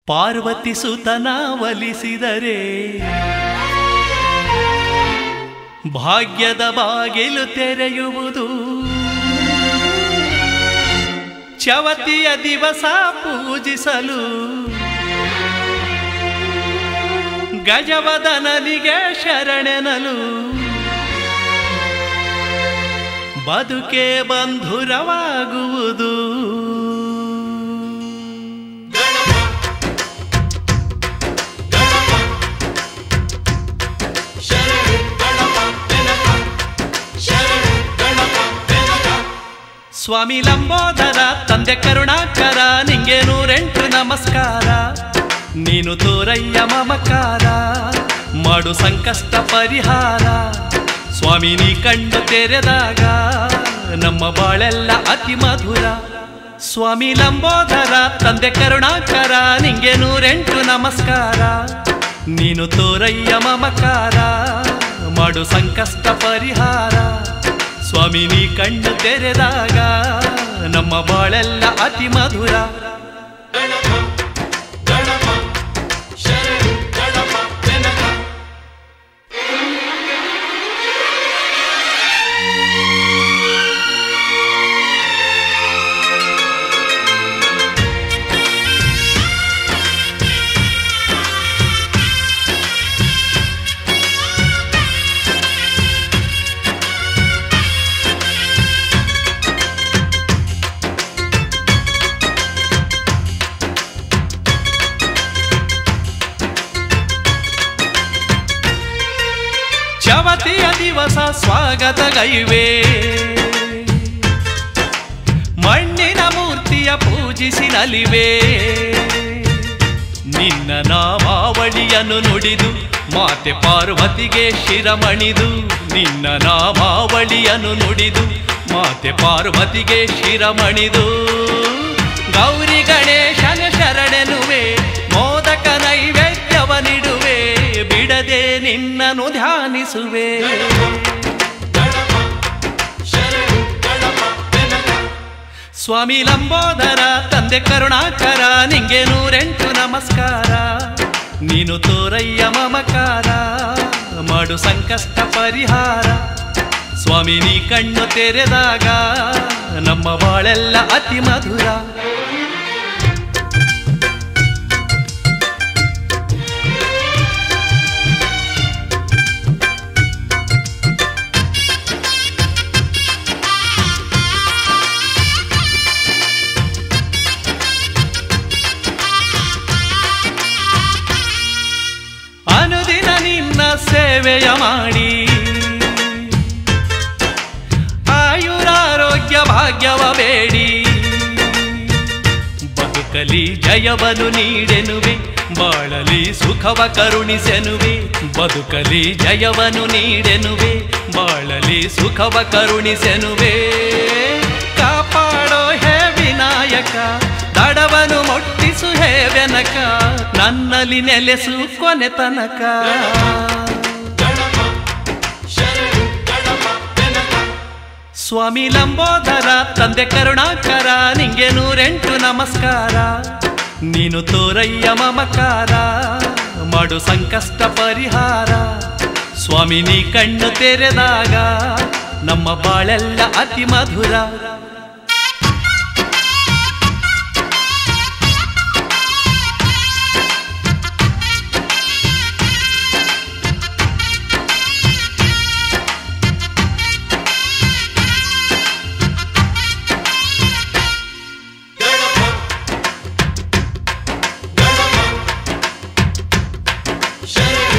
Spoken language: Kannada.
ಪಾರ್ವತಿ ಸುತನ ಒಲಿಸಿದರೆ ಭಾಗ್ಯದ ಬಾಗಿಲು ತೆರೆಯುವುದು ಚವತಿಯ ದಿವಸ ಪೂಜಿಸಲು ಗಜವದನನಿಗೆ ಶರಣೆನಲು ಬದುಕೆ ಬಂಧುರವಾಗುವುದು ಸ್ವಾಮಿ ಲಂಬೋದರ ತಂದೆ ಕರುಣಾಕರ ನಿಂಗೆ ನೂರೆಂಟು ನಮಸ್ಕಾರ ನೀನು ತೋರಯ್ಯ ಮಮಕಾರ ಮಾಡು ಸಂಕಷ್ಟ ಪರಿಹಾರ ಸ್ವಾಮಿ ನೀ ಕಣ್ಣು ತೆರೆದಾಗ ನಮ್ಮ ಬಾಳೆಲ್ಲ ಅತಿ ಮಧುರ ಸ್ವಾಮಿ ಲಂಬೋದರ ತಂದೆ ಕರುಣಾಕರ ನಿಂಗೆ ನೂರೆಂಟು ನಮಸ್ಕಾರ ನೀನು ತೋರಯ್ಯ ಮಮಕಾರ ಮಾಡು ಸಂಕಷ್ಟ ಪರಿಹಾರ ಸ್ವಾಮಿ ನೀ ಕಣ್ಣು ತೆರೆದಾಗ ನಮ್ಮ ಬಾಳೆಲ್ಲ ಅತಿ ಮಧುರ ಚವತಿಯ ದಿವಸ ಸ್ವಾಗತ ಗೈವೆ ಮಣ್ಣಿನ ಮೂರ್ತಿಯ ಪೂಜಿಸಿ ನಲಿವೆ ನಿನ್ನ ನಾಮಾವಳಿಯನ್ನು ನುಡಿದು ಮಾತೆ ಪಾರ್ವತಿಗೆ ಶಿರಮಣಿದು ನಿನ್ನ ನಾಮಾವಳಿಯನ್ನು ನುಡಿದು ಮಾತೆ ಪಾರ್ವತಿಗೆ ಶಿರಮಣಿದು ಗೌರಿ ಗಣೇಶನ ಶರಣೆನುವೆ ಮೋದಕ ನೈವೇದ್ಯವನಿಡುವೆ ಬಿಡದೆ ನಿನ್ನನು ಧ್ಯಾನಿಸುವೆ ಸ್ವಾಮಿ ಲಂಬೋದರ ತಂದೆ ಕರುಣಾಕರ ನಿಂಗೆ ನೂರೆಂಟು ನಮಸ್ಕಾರ ನೀನು ತೋರಯ್ಯ ಮಮಕಾರ ಮಾಡು ಸಂಕಷ್ಟ ಪರಿಹಾರ ಸ್ವಾಮಿ ನೀ ಕಣ್ಣು ತೆರೆದಾಗ ನಮ್ಮ ಬಾಳೆಲ್ಲ ಅತಿ ಮಧುರ ಅನುದಿನ ನಿನ್ನ ಸೇವೆಯ ಮಾಡಿ ಆಯುರಾರೋಗ್ಯ ಭಾಗ್ಯವ ಬೇಡಿ ಬದುಕಲಿ ಜಯವನು ನೀಡೆನುವೆ ಬಾಳಲಿ ಸುಖವ ಕರುಣಿಸೆನುವೆ ಬದುಕಲಿ ಜಯವನು ನೀಡೆನುವೆ ಬಾಳಲಿ ಸುಖವ ಕರುಣಿಸೆನುವೆ ಕಾಪಾಡೋ ಹೇ ವಿನಾಯಕ ದಡವನು ಮೊಟ್ಟಿಸು ಹೇ ಬೆನಕ ನನ್ನಲ್ಲಿ ನೆಲೆಸು ಕೊನೆ ತನಕ ಸ್ವಾಮಿ ಲಂಬೋದರ ತಂದೆ ಕರುಣಾಕರ ನಿಂಗೆ ನೂರೆಂಟು ನಮಸ್ಕಾರ ನೀನು ತೋರಯ್ಯ ಮಮಕಾರ ಮಾಡು ಸಂಕಷ್ಟ ಪರಿಹಾರ ಸ್ವಾಮಿ ನೀ ಕಣ್ಣು ತೆರೆದಾಗ ನಮ್ಮ ಬಾಳೆಲ್ಲ ಅತಿ ಮಧುರ ಶರಣ